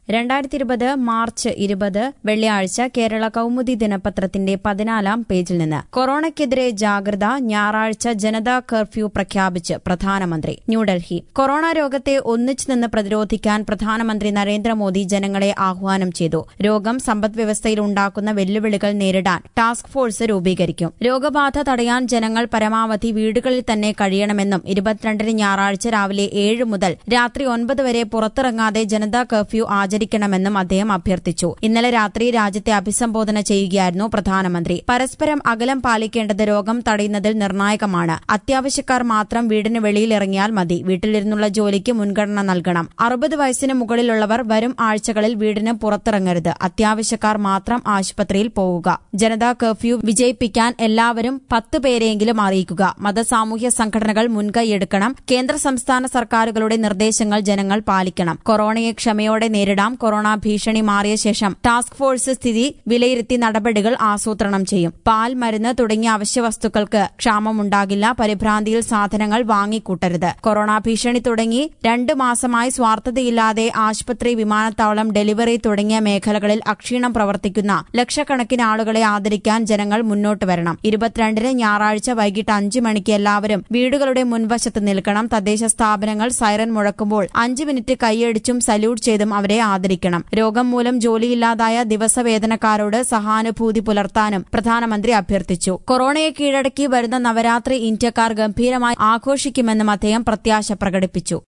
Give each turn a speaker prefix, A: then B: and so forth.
A: രണ്ടായിരത്തി ഇരുപത് മാർച്ച് ഇരുപത് വെള്ളിയാഴ്ച കേരള കൗമുദി ദിനപത്രത്തിന്റെ പതിനാലാം പേജിൽ നിന്ന് കൊറോണയ്ക്കെതിരെ ജാഗ്രത ഞായറാഴ്ച ജനതാ കർഫ്യൂ പ്രഖ്യാപിച്ച് പ്രധാനമന്ത്രി ന്യൂഡൽഹി കൊറോണ രോഗത്തെ ഒന്നിച്ചു നിന്ന് പ്രതിരോധിക്കാൻ പ്രധാനമന്ത്രി നരേന്ദ്രമോദി ജനങ്ങളെ ആഹ്വാനം ചെയ്തു രോഗം സമ്പദ്വ്യവസ്ഥയിൽ ഉണ്ടാക്കുന്ന വെല്ലുവിളികൾ നേരിടാൻ ടാസ്ക് ഫോഴ്സ് രൂപീകരിക്കും രോഗബാധ തടയാൻ ജനങ്ങൾ പരമാവധി വീടുകളിൽ തന്നെ കഴിയണമെന്നും ഇരുപത്തിരണ്ടിന് ഞായറാഴ്ച രാവിലെ ഏഴ് മുതൽ രാത്രി ഒൻപത് വരെ പുറത്തിറങ്ങാതെ ജനതാ കർഫ്യൂ ആചരിക്കണമെന്നും അദ്ദേഹം അഭ്യർത്ഥിച്ചു ഇന്നലെ രാത്രി രാജ്യത്തെ അഭിസംബോധന ചെയ്യുകയായിരുന്നു പ്രധാനമന്ത്രി പരസ്പരം അകലം പാലിക്കേണ്ടത് രോഗം തടയുന്നതിൽ നിർണായകമാണ് അത്യാവശ്യക്കാർ മാത്രം വീടിന് വെളിയിലിറങ്ങിയാൽ മതി വീട്ടിലിരുന്നുള്ള ജോലിക്ക് മുൻഗണന നൽകണം അറുപത് വയസ്സിന് മുകളിലുള്ളവർ വരും ആഴ്ചകളിൽ വീടിന് പുറത്തിറങ്ങരുത് അത്യാവശ്യക്കാർ മാത്രം ആശുപത്രിയിൽ പോവുക ജനതാ കർഫ്യൂ വിജയിപ്പിക്കാൻ എല്ലാവരും പത്ത് പേരെയെങ്കിലും അറിയിക്കുക മതസാമൂഹ്യ സംഘടനകൾ മുൻകൈയെടുക്കണം കേന്ദ്ര സംസ്ഥാന സർക്കാരുകളുടെ നിർദ്ദേശങ്ങൾ ജനങ്ങൾ പാലിക്കണം കൊറോണയെ ക്ഷമയോടെ നേരിടാം കൊറോണ ഭീഷണി മാറിയ ശേഷം ടാസ്ക് ഫോഴ്സ് സ്ഥിതി വിലയിരുത്തി നടപടികൾ ആസൂത്രണം ചെയ്യും പാൽ മരുന്ന് തുടങ്ങിയ അവശ്യ വസ്തുക്കൾക്ക് ക്ഷാമമുണ്ടാകില്ല പരിഭ്രാന്തിയിൽ സാധനങ്ങൾ വാങ്ങിക്കൂട്ടരുത് കൊറോണ ഭീഷണി തുടങ്ങി രണ്ട് മാസമായി സ്വാർത്ഥതയില്ലാതെ ആശുപത്രി വിമാനത്താവളം ഡെലിവറി തുടങ്ങിയ മേഖലകളിൽ അക്ഷീണം പ്രവർത്തിക്കുന്ന ലക്ഷക്കണക്കിന് ആളുകളെ ആദരിക്കാൻ ജനങ്ങൾ മുന്നോട്ട് വരണം ഇരുപത്തിരണ്ടിന് ഞായറാഴ്ച വൈകിട്ട് അഞ്ച് മണിക്ക് എല്ലാവരും വീടുകളുടെ മുൻവശത്ത് നിൽക്കണം തദ്ദേശ സ്ഥാപനങ്ങൾ സൈറൻ മുഴക്കുമ്പോൾ അഞ്ച് മിനിറ്റ് കൈയടിച്ചും സല്യൂട്ട് ചെയ്തും അവരെ ആദരിക്കണം രോഗം മൂലം ജോലിയില്ലാതായ ദിവസവേതനക്കാരോട് സഹാനുഭൂതി പുലർത്താനും പ്രധാനമന്ത്രി അഭ്യർത്ഥിച്ചു കൊറോണയെ കീഴടക്കി വരുന്ന നവരാത്രി ഇന്ത്യക്കാർ ഗംഭീരമായി ആഘോഷിക്കുമെന്നും അദ്ദേഹം പ്രത്യാശ പ്രകടിപ്പിച്ചു